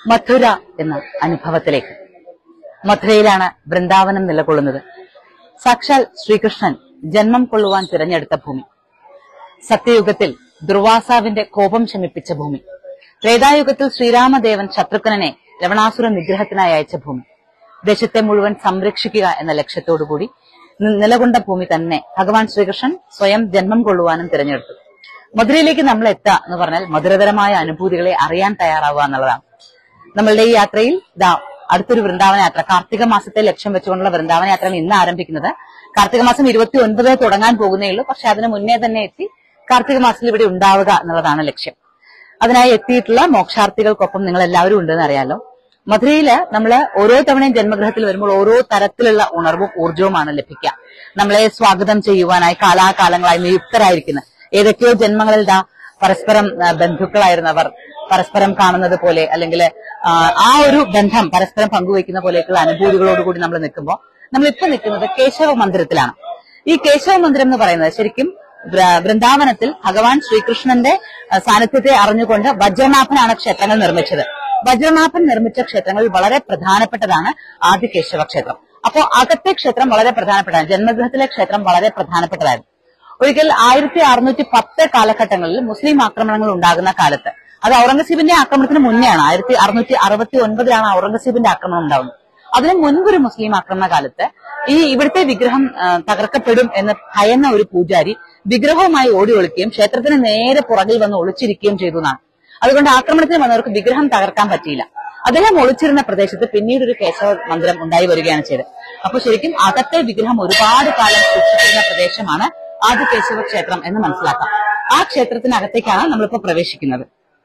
മഥുര എന്ന അനുഭവത്തിലേക്ക് മഥുരയിലാണ് വൃന്ദാവനം നിലകൊള്ളുന്നത് സാക്ഷാൽ ശ്രീകൃഷ്ണൻ ജന്മം കൊള്ളുവാൻ തിരഞ്ഞെടുത്ത ഭൂമി സത്യയുഗത്തിൽ ദുർവാസാവിന്റെ കോപം ശമിപ്പിച്ച ഭൂമി ത്രേതായുഗത്തിൽ ശ്രീരാമദേവൻ ശത്രുഘ്നനെ ലവണാസുര നിഗ്രഹത്തിനായി അയച്ച ഭൂമി ദേശത്തെ മുഴുവൻ സംരക്ഷിക്കുക എന്ന ലക്ഷ്യത്തോടുകൂടി നി- നിലകൊണ്ട ഭൂമി തന്നെ ഭഗവാൻ ശ്രീകൃഷ്ണൻ സ്വയം ജന്മം കൊള്ളുവാനും തിരഞ്ഞെടുത്തു മധുരയിലേക്ക് നമ്മൾ എത്തുക എന്ന് പറഞ്ഞാൽ മധുരതരമായ അനുഭൂതികളെ അറിയാൻ തയ്യാറാവുക എന്നുള്ളതാണ് നമ്മളുടെ ഈ യാത്രയിൽ ഇതാ അടുത്തൊരു വൃന്ദാവന യാത്ര കാർത്തിക മാസത്തെ ലക്ഷ്യം വെച്ചുകൊണ്ടുള്ള വൃന്ദാവന യാത്രയാണ് ഇന്ന് ആരംഭിക്കുന്നത് കാർത്തിക മാസം ഇരുപത്തി ഒൻപത് തുടങ്ങാൻ പോകുന്നേ ഉള്ളൂ പക്ഷെ അതിന് മുന്നേ തന്നെ എത്തി കാർത്തിക മാസത്തിൽ ഇവിടെ ഉണ്ടാവുക എന്നുള്ളതാണ് ലക്ഷ്യം അതിനായി എത്തിയിട്ടുള്ള മോക്ഷാർത്ഥികൾക്കൊപ്പം നിങ്ങൾ എല്ലാവരും ഉണ്ടെന്ന് അറിയാലോ മധുരയില് നമ്മൾ ഓരോ തവണയും ജന്മഗ്രഹത്തിൽ വരുമ്പോൾ ഓരോ തരത്തിലുള്ള ഉണർവും ഊർജവുമാണ് ലഭിക്കുക നമ്മളെ സ്വാഗതം ചെയ്യുവാനായി കാലാകാലങ്ങളായി നിയുക്തരായിരിക്കുന്ന ഏതൊക്കെയോ ജന്മങ്ങളിൽ ദാ പരസ്പരം ആ, ബന്ധുക്കളായിരുന്നവർ പരസ്പരം കാണുന്നത് പോലെ അല്ലെങ്കിൽ ആ ഒരു ബന്ധം പരസ്പരം പങ്കുവയ്ക്കുന്ന പോലെയൊക്കെയുള്ള അനുഭൂതികളോടുകൂടി നമ്മൾ നിൽക്കുമ്പോൾ നമ്മൾ ഇപ്പൊ നിൽക്കുന്നത് കേശവ മന്ദിരത്തിലാണ് ഈ കേശവ മന്ദിരം എന്ന് പറയുന്നത് ശരിക്കും വൃ- വൃന്ദാവനത്തിൽ ഭഗവാൻ ശ്രീകൃഷ്ണന്റെ ആ, സാന്നിധ്യത്തെ അറിഞ്ഞുകൊണ്ട് വജ്രനാഭനാണ് ക്ഷേത്രങ്ങൾ നിർമ്മിച്ചത് വജ്രനാഭൻ നിർമ്മിച്ച ക്ഷേത്രങ്ങളിൽ വളരെ പ്രധാനപ്പെട്ടതാണ് ആദ്യ കേശവ ക്ഷേത്രം അപ്പോ അകത്തെ ക്ഷേത്രം വളരെ പ്രധാനപ്പെട്ടതാണ് ജന്മഗൃഹത്തിലെ ക്ഷേത്രം വളരെ പ്രധാനപ്പെട്ടതായിരുന്നു ഒരിക്കൽ ആയിരത്തി അറുന്നൂറ്റി പത്ത് കാലഘട്ടങ്ങളിൽ മുസ്ലിം ആക്രമണങ്ങൾ ഉണ്ടാകുന്ന കാലത്ത് അത് ഔറംഗസീബിന്റെ ആക്രമണത്തിന് മുന്നെയാണ് ആയിരത്തി അറുന്നൂറ്റി അറുപത്തി ഒൻപതിലാണ് ഔറംഗസീബിന്റെ ആക്രമണം ഉണ്ടാവുന്നത് അതിന് മുൻപൊരു മുസ്ലിം ആക്രമണ കാലത്ത് ഈ ഇവിടുത്തെ വിഗ്രഹം ആ, തകർക്കപ്പെടും എന്ന് ഭയന്ന ഒരു പൂജാരി വിഗ്രഹവുമായി ഓടി ഒളിക്കുകയും ക്ഷേത്രത്തിന് നേരെ പുറകിൽ വന്ന് ഒളിച്ചിരിക്കുകയും ചെയ്തു എന്നാണ് അതുകൊണ്ട് ആക്രമണത്തിന് വന്നവർക്ക് വിഗ്രഹം തകർക്കാൻ പറ്റിയില്ല അദ്ദേഹം ഒളിച്ചിരുന്ന പ്രദേശത്ത് പിന്നീട് ഒരു കേശവ മന്ദിരം ഉണ്ടായി വരികയാണ് ചെയ്തത് അപ്പൊ ശരിക്കും അകത്തെ വിഗ്രഹം ഒരുപാട് കാലം സൂക്ഷിച്ചിരുന്ന പ്രദേശമാണ് ആദ്യ കേശവ ക്ഷേത്രം എന്ന് മനസ്സിലാക്കാം ആ ക്ഷേത്രത്തിനകത്തേക്കാണ് നമ്മളിപ്പോ പ്രവേശിക്കുന്നത്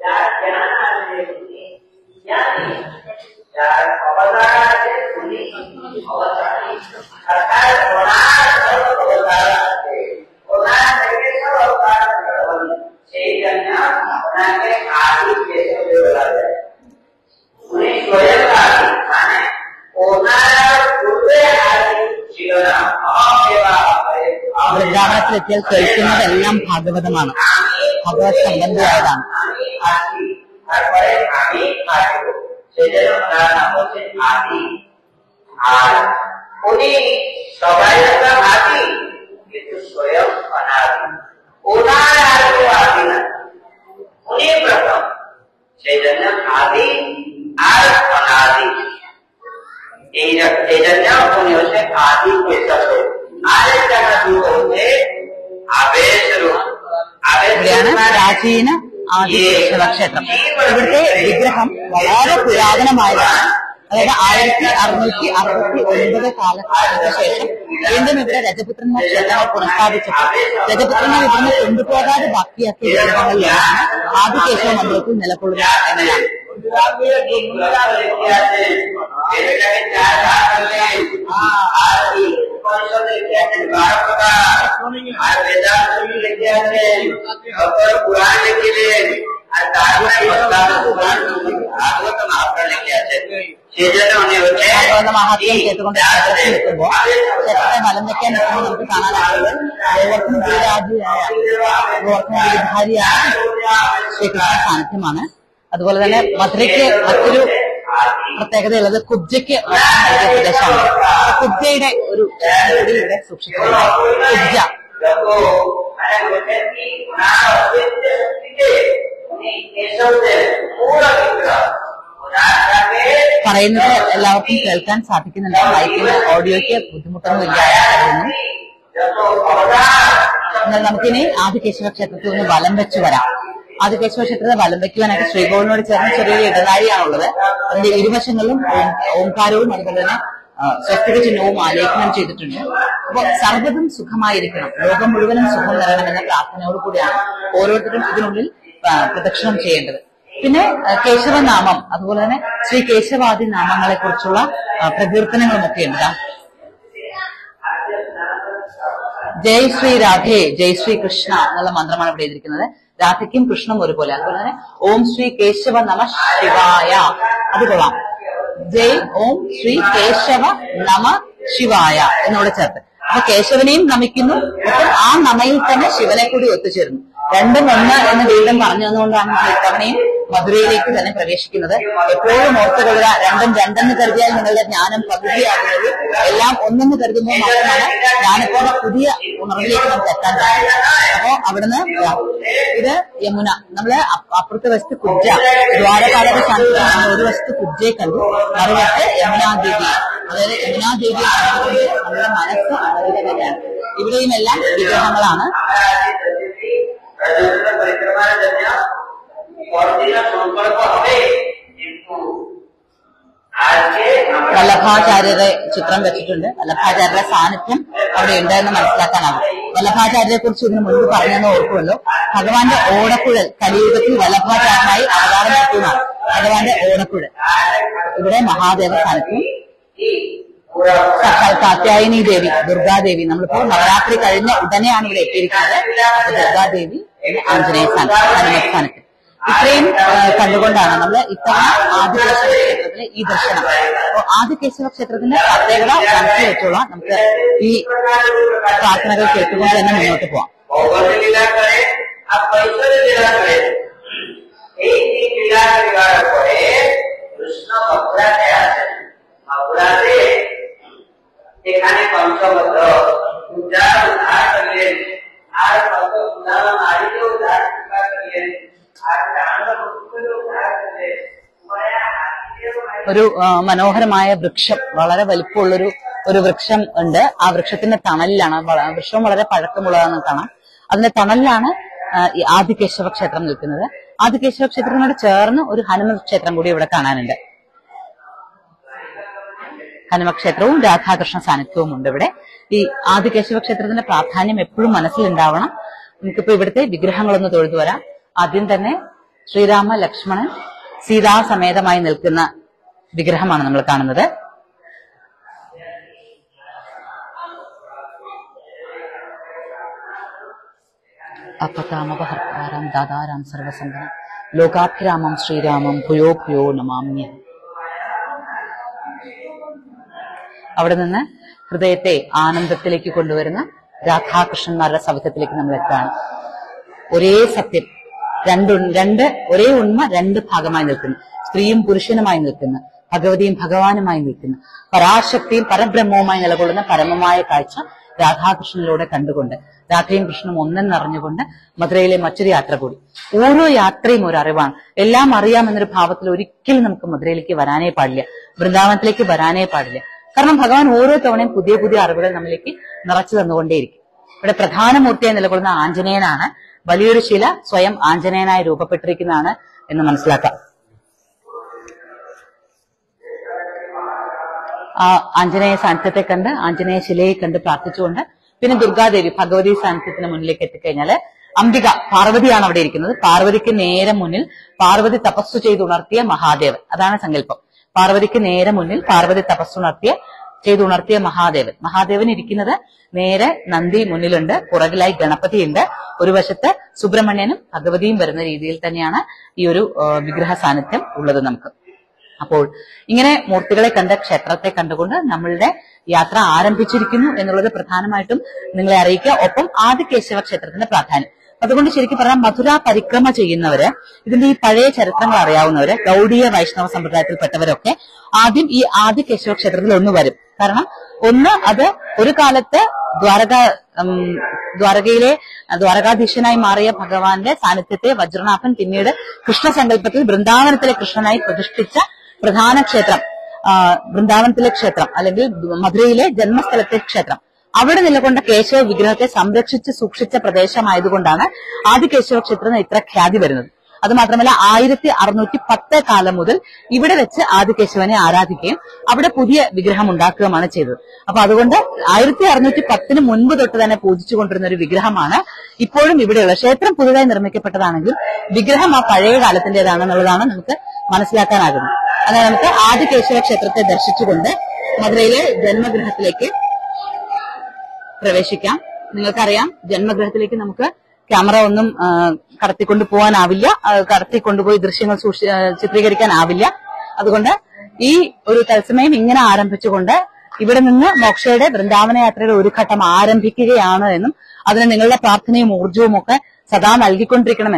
വൃന്ദാവനത്തിലെത്തിയാൽ കേൾക്കുന്നതെല്ലാം ഭാഗവതമാണ് ഭഗവത് സംബന്ധിയായതാണ് তারপরে আমি আসবো সেজন্য তার নাম হচ্ছে আদি আর উনি সবাই একটা আদি কিন্তু স্বয়ং অনাদি ওনার আর কেউ আদি না উনি প্রথম সেই জন্য আদি আর অনাদি এই জ- এই জন্য উনি হচ্ছে আদি কেশব আর একটা নাম হচ্ছে আবেশ রূপ আবেশ ഇവിടെയാണ് রূপ പ്രാചീന ആദ്യ കേശവ ക്ഷേത്രം ഇവിടുത്തെ വിഗ്രഹം വളരെ പുരാതനമായതാണ് അതായത് ആയിരത്തി അറുന്നൂറ്റി അറുപത്തി ഒൻപത് കാലഘട്ടത്തിന് ശേഷം വീണ്ടും ഇവിടെ രജപുത്രന്മാർ ക്ഷേത്രങ്ങൾ പുനഃസ്ഥാപിച്ചപ്പോൾ രജപുത്രന്മാർ ഇവിടുന്ന് കൊണ്ടുപോകാതെ ബാക്കിയാക്കിയ ക്ഷേത്രങ്ങളിലാണ് ആദ്യ കേശവ മന്ദിരത്തിൽ നിലകൊള്ളുക എന്നതാണ് ഭാഗവത മഹാത്മ്യം കേട്ടുകൊണ്ട് ക്ഷേത്രത്തിൽ നിൽക്കുമ്പോൾ ക്ഷേത്രത്തെ വലം വെക്കാൻ നിൽക്കുമ്പോൾ നമുക്ക് കാണാനാകുന്നത് ഗോവർദ്ധന ഗിരിരാജിയായ ഗോവർദ്ധന ഗിരിധാരിയായ ശ്രീകൃഷ്ണ സാന്നിധ്യമാണ് അതുപോലെ തന്നെ മധുരയ്ക്ക് മറ്റൊരു പ്രത്യേകതയുള്ളത് കുബ്ജയ്ക്ക് നൽകിയ പ്രദേശമാണ് അപ്പൊ കുബ്ജയുടെ ഒരു ചിത്രം കൂടി ഇവിടെ സൂക്ഷിച്ചിട്ടുണ്ട് കുബ്ജ പറയുന്നത് എല്ലാവർക്കും കേൾക്കാൻ സാധിക്കുന്നുണ്ട് മൈക്കിന് ഓഡിയോയ്ക്ക് ബുദ്ധിമുട്ടൊന്നും ഇല്ല എന്ന് കരുതുന്നു എന്നാൽ നമുക്കിനി ആദികേശവ ക്ഷേത്രത്തിൽ നിന്ന് വലം വെച്ച് വരാം ആദികേശവ ക്ഷേത്രത്തെ വലം വെക്കുവാനായിട്ട് ശ്രീകോവിലിനോട് ചേർന്ന് ചെറിയൊരു ഇടനാഴിയാണുള്ളത് അതിന്റെ ഇരുവശങ്ങളിലും ഓം- ഓംകാരവും അതുപോലെ തന്നെ ആ, സ്വസ്തിക ചിഹ്നവും ആലേഖനം ചെയ്തിട്ടുണ്ട് അപ്പോൾ സർവ്വതും സുഖമായിരിക്കണം ലോകം മുഴുവനും സുഖം തരണമെന്ന പ്രാർത്ഥനയോട് കൂടിയാണ് ഓരോരുത്തരും ഇതിനുള്ളിൽ ആ, പ്രദക്ഷിണം ചെയ്യേണ്ടത് പിന്നെ ആ, കേശവനാമം അതുപോലെ തന്നെ ശ്രീ കേശവാദി നാമങ്ങളെ കുറിച്ചുള്ള പ്രകീർത്തനങ്ങളും ഒക്കെ ഉണ്ട് ദാ ജയ് ശ്രീ രാധേ ജയ് ശ്രീ കൃഷ്ണ എന്നുള്ള മന്ത്രമാണ് ഇവിടെ എഴുതിയിരിക്കുന്നത് രാധയ്ക്കും കൃഷ്ണനും ഒരുപോലെ അതുപോലെ തന്നെ ഓം ശ്രീ കേശവ നമ ശിവായ അത് കൊള്ളാം ജയ് ഓം ശ്രീ കേശവ നമ ശിവായ എന്നോട് ചേർത്ത് അപ്പൊ കേശവനെയും നമിക്കുന്നു ഒപ്പം ആ നമയിൽ തന്നെ ശിവനെ കൂടി ഒത്തുചേരുന്നു രണ്ടും ഒന്ന് എന്ന് വീണ്ടും പറഞ്ഞു തന്നുകൊണ്ടാണ് നമ്മൾ ഇത്തവണയും മധുരയിലേക്ക് തന്നെ പ്രവേശിക്കുന്നത് എപ്പോഴും ഓർത്തുകൊള്ളുക രണ്ടും രണ്ടെന്ന് കരുതിയാൽ നിങ്ങളുടെ ജ്ഞാനം പകുതിയാകുന്നത് എല്ലാം ഒന്നെന്ന് കരുതുമ്പോൾ മാത്രമാണ് ജ്ഞാനത്തിന്റെ പുതിയ ഉണർവിലേക്ക് നമുക്ക് എത്താൻ കഴിയും അപ്പോ അവിടുന്ന് ദാ, ഇത് യമുന നമ്മള് അപ്പ- അപ്പുറത്തെ വശത്ത് കുബ്ജ ദ്വാരപാലക സ്ഥാനത്താണ് ഒരു വശത്ത് കുബ്ജയെ കണ്ടു മറുവശത്ത് യമുനാ ദേവി അതായത് യമുനാ ദേവിയെ കണ്ടുകൊണ്ട് നമ്മുടെ മനസ്സ് ഉണരുക തന്നെയാണ് ഇവിടെയും എല്ലാം വിഗ്രഹങ്ങളാണ് വല്ലഭാചാര്യരെ ചിത്രം വെച്ചിട്ടുണ്ട് വല്ലഭാചാര്യരുടെ സാന്നിധ്യം അവിടെ ഉണ്ട് എന്ന് മനസ്സിലാക്കാനാവും വല്ലഭാചാര്യരെ കുറിച്ച് ഇതിനു മുൻപ് പറഞ്ഞെന്ന് ഓർക്കുമല്ലോ ഭഗവാന്റെ ഓടക്കുഴൽ കലിയുഗത്തിൽ വല്ലഭാചാര്യനായി അവതാരം എത്തുന്നതാണ് ഭഗവാന്റെ ഓടക്കുഴൽ ഇവിടെ മഹാദേവ സാന്നിധ്യം സാക്ഷാൽ കാത്യായനി ദേവി ദുർഗാദേവി നമ്മളിപ്പോ നവരാത്രി കഴിഞ്ഞ ഉടനെയാണ് ഇവിടെ എത്തിയിരിക്കുന്നത് അപ്പൊ ദുർഗാദേവി പിന്നെ ആഞ്ജനേയ സ്ഥാനത്ത് ഹനുമത് സ്ഥാനത്ത് ഇത്രയും ആ, കണ്ടുകൊണ്ടാണ് നമ്മൾ ഇത്തവണ ആദികേശവ ക്ഷേത്രത്തിലെ ഈ ദർശനം അപ്പോ ആദികേശവ ക്ഷേത്രത്തിന്റെ പ്രത്യേകത മനസ്സിൽ വെച്ചോളാം നമുക്ക് ഈ പ്രാർത്ഥനകൾ കേട്ടുകൊണ്ട് തന്നെ മുന്നോട്ട് പോവാം ભૌગોલિક લીલા કરે આ પૈસોની લીલા કરે এই তিন લીલા বিবাহ করে কৃষ্ণ মথুরাতে আসেন মথুরাতে এখানে পঞ্চভদ্র উদ্ধার উদ্ধার করিলেন আর কত সুদাম নারীকে উদ্ধার কৃপা করিলেন আর চাঁদ পুত্রকে উদ্ধার করলেন মায়া হাতিদেও মায়া ഒരു ആ, മനോഹരമായ വൃക്ഷം വളരെ വലിപ്പമുള്ളൊരു ഒരു വൃക്ഷം ഉണ്ട് ആ വൃക്ഷത്തിന്റെ തണലിലാണ് വള- വൃക്ഷം വളരെ പഴക്കമുള്ളതാണെന്ന് കാണാം അതിന്റെ തണലിലാണ് ആ, ഈ ആദികേശവ ക്ഷേത്രം നിൽക്കുന്നത് ആദികേശവ ക്ഷേത്രത്തിനോട് ചേർന്ന് ഒരു ഹനുമ ക്ഷേത്രം കൂടി ഇവിടെ കാണാനുണ്ട് ഹനുമക്ഷേത്രവും രാധാകൃഷ്ണ സാന്നിധ്യവും ഉണ്ട് ഇവിടെ ഈ ആദികേശവ ക്ഷേത്രത്തിന്റെ പ്രാധാന്യം എപ്പോഴും മനസ്സിലുണ്ടാവണം നമുക്കിപ്പോ ഇവിടുത്തെ വിഗ്രഹങ്ങളൊന്ന് തൊഴുതു വരാം ആദ്യം തന്നെ ശ്രീരാമ ലക്ഷ്മണൻ സീതാസമേതമായി നിൽക്കുന്ന വിഗ്രഹമാണ് നമ്മൾ കാണുന്നത് അപ്പതാമപഹർത്താരം ദാതാരാം സർവസന്തനം ലോകാഭിരാമം ശ്രീരാമം ഭൂയോ ഭൂയോ നമാമ്യം അവിടെ നിന്ന് ഹൃദയത്തെ ആനന്ദത്തിലേക്ക് കൊണ്ടുവരുന്ന രാധാകൃഷ്ണന്മാരുടെ സൗഖ്യത്തിലേക്ക് നമ്മൾ എത്താണ് ഒരേ സത്യം രണ്ട് ഉൺ- രണ്ട് ഒരേ ഉണ്മ രണ്ട് ഭാഗമായി നിൽക്കുന്നു സ്ത്രീയും പുരുഷനുമായി നിൽക്കുന്നു ഭഗവതിയും ഭഗവാനുമായി നിൽക്കുന്നു പരാശക്തിയും പരബ്രഹ്മവുമായി നിലകൊള്ളുന്ന പരമമായ കാഴ്ച രാധാകൃഷ്ണനിലൂടെ കണ്ടുകൊണ്ട് രാധയും കൃഷ്ണനും ഒന്നെന്നറിഞ്ഞുകൊണ്ട് മധുരയിലെ മറ്റൊരു യാത്ര കൂടി ഓരോ യാത്രയും ഒരു അറിവാണ് എല്ലാം അറിയാമെന്നൊരു ഭാവത്തിൽ ഒരിക്കലും നമുക്ക് മധുരയിലേക്ക് വരാനേ പാടില്ല വൃന്ദാവനത്തിലേക്ക് വരാനേ പാടില്ല കാരണം ഭഗവാൻ ഓരോ തവണയും പുതിയ പുതിയ അറിവുകൾ നമ്മളിലേക്ക് നിറച്ചു തന്നുകൊണ്ടേയിരിക്കും ഇവിടെ പ്രധാന മൂർത്തിയായി നിലകൊള്ളുന്ന ആഞ്ജനേയനാണ് വലിയൊരു ശില സ്വയം ആഞ്ജനേയനായി രൂപപ്പെട്ടിരിക്കുന്നതാണ് എന്ന് മനസ്സിലാക്കാം ആ ആഞ്ജനേയ സാന്നിധ്യത്തെ കണ്ട് ആഞ്ജനേയ ശിലയെ കണ്ട് പ്രാർത്ഥിച്ചുകൊണ്ട് പിന്നെ ദുർഗാദേവി ഭഗവതി സാന്നിധ്യത്തിന് മുന്നിലേക്ക് എത്തിക്കഴിഞ്ഞാല് അംബിക പാർവതിയാണ് അവിടെ ഇരിക്കുന്നത് പാർവതിക്ക് നേരെ മുന്നിൽ പാർവതി തപസ്സു ചെയ്തുണർത്തിയ മഹാദേവൻ അതാണ് സങ്കല്പം പാർവതിക്ക് നേരെ മുന്നിൽ പാർവതി തപസ്സുണർത്തിയ ചെയ്തുണർത്തിയ മഹാദേവൻ മഹാദേവൻ ഇരിക്കുന്നത് നേരെ നന്ദി മുന്നിലുണ്ട് പുറകിലായി ഗണപതിയുണ്ട് ഒരു വശത്ത് സുബ്രഹ്മണ്യനും ഭഗവതിയും വരുന്ന രീതിയിൽ തന്നെയാണ് ഈ ഒരു ആ, വിഗ്രഹ സാന്നിധ്യം ഉള്ളത് നമുക്ക് അപ്പോൾ ഇങ്ങനെ മൂർത്തികളെ കണ്ട ക്ഷേത്രത്തെ കണ്ടുകൊണ്ട് നമ്മളുടെ യാത്ര ആരംഭിച്ചിരിക്കുന്നു എന്നുള്ളത് പ്രധാനമായിട്ടും നിങ്ങളെ അറിയിക്കുക ഒപ്പം ആദികേശവ ക്ഷേത്രത്തിന്റെ പ്രാധാന്യം അതുകൊണ്ട് ശരിക്കും പറഞ്ഞാൽ മധുര പരിക്രമ ചെയ്യുന്നവര് ഇതിന്റെ ഈ പഴയ ചരിത്രങ്ങൾ അറിയാവുന്നവര് ഗൗഡീയ വൈഷ്ണവ സമ്പ്രദായത്തിൽപ്പെട്ടവരൊക്കെ ആദ്യം ഈ ആദികേശവ ക്ഷേത്രത്തിൽ ഒന്ന് വരും കാരണം ഒന്ന് അത് ഒരു കാലത്ത് ദ്വാരക ഉം, ദ്വാരകയിലെ ദ്വാരകാധീശനായി മാറിയ ഭഗവാന്റെ സാന്നിധ്യത്തെ വജ്രനാഭൻ പിന്നീട് കൃഷ്ണസങ്കല്പത്തിൽ വൃന്ദാവനത്തിലെ കൃഷ്ണനായി പ്രതിഷ്ഠിച്ച പ്രധാന ക്ഷേത്രം ആ, വൃന്ദാവനത്തിലെ ക്ഷേത്രം അല്ലെങ്കിൽ മധുരയിലെ ജന്മസ്ഥലത്തെ ക്ഷേത്രം അവിടെ നിലകൊണ്ട കേശവ വിഗ്രഹത്തെ സംരക്ഷിച്ച് സൂക്ഷിച്ച പ്രദേശമായതുകൊണ്ടാണ് ആദ്യ കേശവ ക്ഷേത്രത്തിന് ഇത്ര ഖ്യാതി വരുന്നത് അത് മാത്രമല്ല ആയിരത്തി അറുന്നൂറ്റി പത്ത് കാലം മുതൽ ഇവിടെ വെച്ച് ആദികേശവനെ ആരാധിക്കുകയും അവിടെ പുതിയ വിഗ്രഹം ഉണ്ടാക്കുകയുമാണ് ചെയ്തത് അപ്പൊ അതുകൊണ്ട് ആയിരത്തി അറുന്നൂറ്റി പത്തിന് മുൻപ് തൊട്ട് തന്നെ പൂജിച്ചുകൊണ്ടിരുന്ന ഒരു വിഗ്രഹമാണ് ഇപ്പോഴും ഇവിടെയുള്ള ക്ഷേത്രം പുതുതായി നിർമ്മിക്കപ്പെട്ടതാണെങ്കിൽ വിഗ്രഹം ആ പഴയ കാലത്തിന്റേതാണെന്നുള്ളതാണ് നമുക്ക് മനസ്സിലാക്കാനാകുന്നത് അങ്ങനെ നമുക്ക് ആദികേശവ ക്ഷേത്രത്തെ ദർശിച്ചുകൊണ്ട് മധുരയിലെ ജന്മഗൃഹത്തിലേക്ക് പ്രവേശിക്കാം നിങ്ങൾക്കറിയാം ജന്മഗൃഹത്തിലേക്ക് നമുക്ക് ക്യാമറ ഒന്നും ആ, കടത്തിക്കൊണ്ട് പോകാനാവില്ല ആ, കടത്തിക്കൊണ്ടുപോയി ദൃശ്യങ്ങൾ സൂക്ഷി ആ, ചിത്രീകരിക്കാനാവില്ല അതുകൊണ്ട് ഈ ഒരു തത്സമയം ഇങ്ങനെ ആരംഭിച്ചുകൊണ്ട് ഇവിടെ നിന്ന് മോക്ഷയുടെ വൃന്ദാവന യാത്രയുടെ ഒരു ഘട്ടം ആരംഭിക്കുകയാണ് എന്നും അതിന് നിങ്ങളുടെ പ്രാർത്ഥനയും ഊർജവും ഒക്കെ സദാ നൽകിക്കൊണ്ടിരിക്കണമെന്നും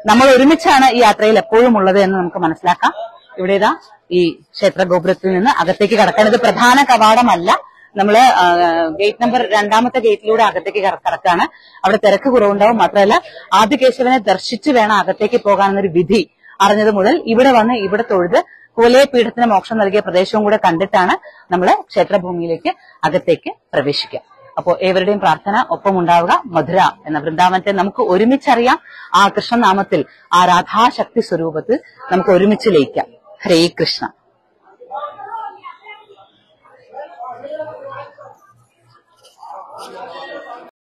നമ്മൾ ഒരുമിച്ചാണ് ഈ യാത്രയിൽ എപ്പോഴും ഉള്ളത് എന്ന് നമുക്ക് മനസ്സിലാക്കാം ഇവിടെ ഇതാ ഈ ക്ഷേത്ര ഗോപുരത്തിൽ നിന്ന് അകത്തേക്ക് കടക്കാൻ ഇത് പ്രധാന കവാടമല്ല നമ്മള് ആ, ഗേറ്റ് നമ്പർ രണ്ടാമത്തെ ഗേറ്റിലൂടെ അകത്തേക്ക് കട- കടക്കാണ് അവിടെ തിരക്ക് കുറവുണ്ടാവും മാത്രമല്ല ആദികേശവനെ ദർശിച്ച് വേണം അകത്തേക്ക് പോകാനെന്നൊരു വിധി അറിഞ്ഞത് മുതൽ ഇവിടെ വന്ന് ഇവിടെ തൊഴുത് കോലേ പീഠത്തിന് മോക്ഷം നൽകിയ പ്രദേശവും കൂടെ കണ്ടിട്ടാണ് നമ്മൾ ക്ഷേത്രഭൂമിയിലേക്ക് അകത്തേക്ക് പ്രവേശിക്കുക അപ്പോൾ ഏവരുടെയും പ്രാർത്ഥന ഒപ്പം ഉണ്ടാവുക മധുര എന്ന വൃന്ദാവനത്തെ നമുക്ക് ഒരുമിച്ചറിയാം ആ കൃഷ്ണനാമത്തിൽ ആ രാധാശക്തി സ്വരൂപത്തിൽ നമുക്ക് ഒരുമിച്ച് ലയിക്കാം ഹരേ കൃഷ്ണ